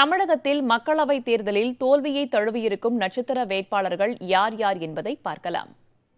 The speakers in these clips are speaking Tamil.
தமிழகத்தில் மக்களவைத் தேர்தலில் தோல்வியை தழுவியிருக்கும் நட்சத்திர வேட்பாளர்கள் யார் யார் என்பதை பார்க்கலாம்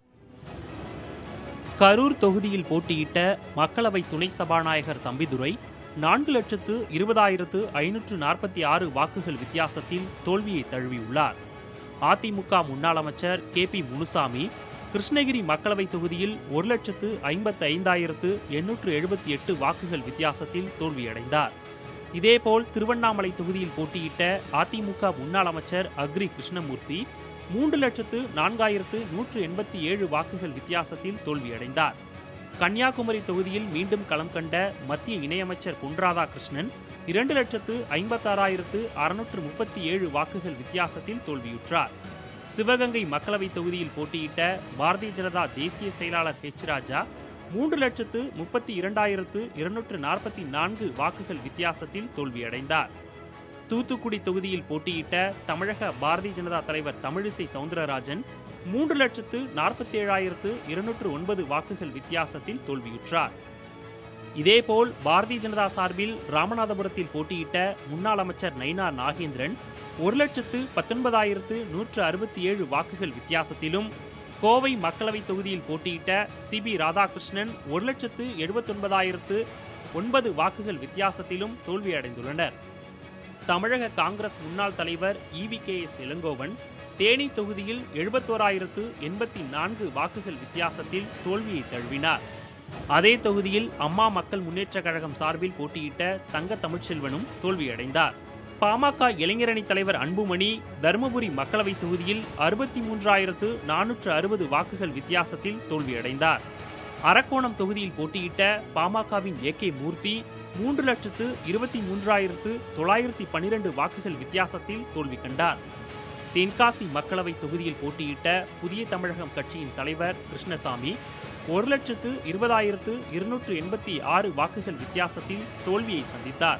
கரூர் தொகுதியில் போட்டியிட்ட மக்களவை துணை சபாநாயகர் தம்பிதுரை நான்கு லட்சத்து இருபதாயிரத்து ஐநூற்று நாற்பத்தி ஆறு வாக்குகள் வித்தியாசத்தில் தோல்வியை தழுவியுள்ளார் அதிமுக முன்னாள் அமைச்சர் கே பி முனுசாமி கிருஷ்ணகிரி மக்களவை தொகுதியில் ஒரு லட்சத்து ஐம்பத்து ஐந்தாயிரத்து எண்ணூற்று எழுபத்தி எட்டு வாக்குகள் வித்தியாசத்தில் தோல்வியடைந்தார் இதேபோல் திருவண்ணாமலை தொகுதியில் போட்டியிட்ட அதிமுக முன்னாள் அமைச்சர் அக்ரி கிருஷ்ணமூர்த்தி மூன்று லட்சத்து நான்காயிரத்து நூற்று எண்பத்தி ஏழு வாக்குகள் வித்தியாசத்தில் தோல்வியடைந்தார் கன்னியாகுமரி தொகுதியில் மீண்டும் களம் கண்ட மத்திய இணையமைச்சர் பொன் ராதாகிருஷ்ணன் இரண்டு லட்சத்து ஐம்பத்தாறாயிரத்து அறுநூற்று முப்பத்தி ஏழு வாக்குகள் வித்தியாசத்தில் தோல்வியுற்றார் சிவகங்கை மக்களவை தொகுதியில் போட்டியிட்ட பாரதிய ஜனதா தேசிய செயலாளர் ஹெச் ராஜா மூன்று லட்சத்து முப்பத்தி இரண்டாயிரத்து இருநூற்று நாற்பத்தி நான்கு வாக்குகள் வித்தியாசத்தில் தோல்வியடைந்தார் தூத்துக்குடி தொகுதியில் போட்டியிட்ட தமிழக பாரதிய ஜனதா தலைவர் தமிழிசை சவுந்தரராஜன் மூன்று லட்சத்து நாற்பத்தி ஏழாயிரத்து இருநூற்று ஒன்பது வாக்குகள் வித்தியாசத்தில் தோல்வியுற்றார் இதேபோல் பாரதிய ஜனதா சார்பில் ராமநாதபுரத்தில் போட்டியிட்ட முன்னாள் அமைச்சர் நைனா நாகேந்திரன் ஒரு லட்சத்து பத்தொன்பதாயிரத்து நூற்று அறுபத்தி ஏழு வாக்குகள் வித்தியாசத்திலும் கோவை மக்களவை தொகுதியில் போட்டியிட்ட சி பி ராதாகிருஷ்ணன் ஒரு லட்சத்து எழுபத்தொன்பதாயிரத்து ஒன்பது வாக்குகள் வித்தியாசத்திலும் தோல்வியடைந்துள்ளனர் தமிழக காங்கிரஸ் முன்னாள் தலைவர் E V K S Elangovan Theni தொகுதியில் எழுபத்தோராயிரத்து எண்பத்தி நான்கு வாக்குகள் வித்தியாசத்தில் தோல்வியை தழுவினார் அதே தொகுதியில் அம்மா மக்கள் முன்னேற்றக் கழகம் சார்பில் போட்டியிட்ட தங்க தமிழ்ச்செல்வனும் தோல்வியடைந்தார் பாமக இளைஞரணி தலைவர் அன்புமணி தருமபுரி மக்களவை தொகுதியில் அறுபத்தி மூன்றாயிரத்து நானூற்று அறுபது வாக்குகள் வித்தியாசத்தில் தோல்வியடைந்தார் அரக்கோணம் தொகுதியில் போட்டியிட்ட பாமகவின் ஏ கே மூர்த்தி மூன்று லட்சத்து இருபத்தி மூன்றாயிரத்து தொள்ளாயிரத்தி பனிரெண்டு வாக்குகள் வித்தியாசத்தில் தோல்வி கண்டார் தென்காசி மக்களவை தொகுதியில் போட்டியிட்ட புதிய தமிழகம் கட்சியின் தலைவர் கிருஷ்ணசாமி ஒரு லட்சத்து இருபதாயிரத்து இருநூற்று எண்பத்தி ஆறு வாக்குகள் வித்தியாசத்தில் தோல்வியை சந்தித்தார்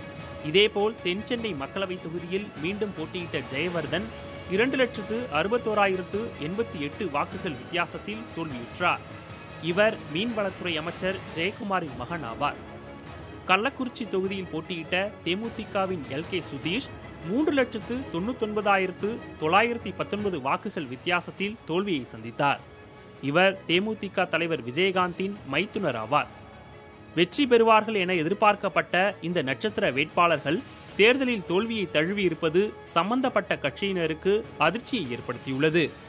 இதேபோல் தென்சென்னை மக்களவை தொகுதியில் மீண்டும் போட்டியிட்ட ஜெயவர்தன் இரண்டு லட்சத்து அறுபத்தோராயிரத்து எண்பத்தி எட்டு வாக்குகள் வித்தியாசத்தில் தோல்வியுற்றார் இவர் மீன்வளத்துறை அமைச்சர் ஜெயக்குமாரின் மகன் ஆவார் கள்ளக்குறிச்சி தொகுதியில் போட்டியிட்ட தேமுதிகவின் எல் கே சுதீஷ் மூன்று லட்சத்து தொண்ணூத்தொன்பதாயிரத்து தொள்ளாயிரத்தி பத்தொன்பது வாக்குகள் வித்தியாசத்தில் தோல்வியை சந்தித்தார் இவர் தேமுதிக தலைவர் விஜயகாந்தின் மைத்துனர் ஆவார் வெற்றி பெறுவார்கள் என எதிர்பார்க்கப்பட்ட இந்த நட்சத்திர வேட்பாளர்கள் தேர்தலில் தோல்வியை தழுவியிருப்பது சம்பந்தப்பட்ட கட்சியினருக்கு அதிர்ச்சியை ஏற்படுத்தியுள்ளது